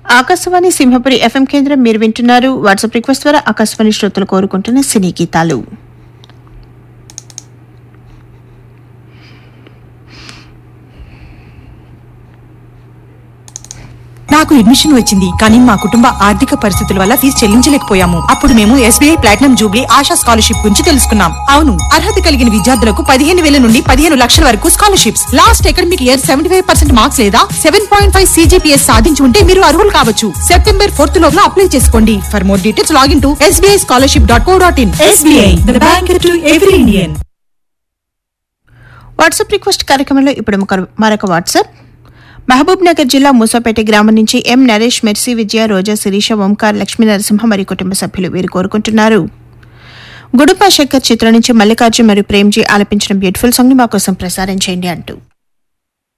Akashvani Simhapuri FM కేంద్రం మీరు వింటున్నారు వాట్సాప్ రిక్వెస్ట్ ద్వారా ఆకాశవాణి శ్రోతలు కోరుకుంటున్న సినీ గీతాలు నాకు అడ్మిషన్ వచ్చింది కానీ మా కుటుంబ ఆర్థిక పరిస్థితుల వల్ల ఫీజు చెల్లించలేకపోయాము అప్పుడు మేము SBI platinum jubilee Asha scholarship గురించి తెలుసుకున్నాం అవును అర్హత కలిగిన విద్యార్థులకు పదిహేను వేల నుండి పదిహేను లక్షల వరకు scholarships last academic year seventy five percent marks లేదా సెవెన్ పాయింట్ ఫైవ్ సీజీపీఎస్ సాధించి ఉంటే మీరు అర్హులు కావచ్చు సెప్టెంబర్ ఫోర్త్ లోపల అప్లై చేసుకోండి for more details login to SBI scholarship dot co dot in SBI bank to every Indian WhatsApp request కార్యక్రమంలో ఇప్పుడు మరొక- మరొక వాట్సాప్ మహబూబ్ నగర్ జిల్లా మూసాపేట గ్రామం నుంచి ఎం నరేష్ మెర్సీ విజయ రోజా శిరీష ఓంకార్ లక్ష్మీ నరసింహ మరియు కుటుంబ సభ్యులు వీరు కోరుకుంటున్నారు గుడుపా శంకర్ చిత్రం నుంచి మల్లికార్జున్ మరియు ప్రేమ్జీ ఆలపించిన బ్యూటిఫుల్ సాంగ్ ని మా కోసం ప్రసారం చేయండి అంటూ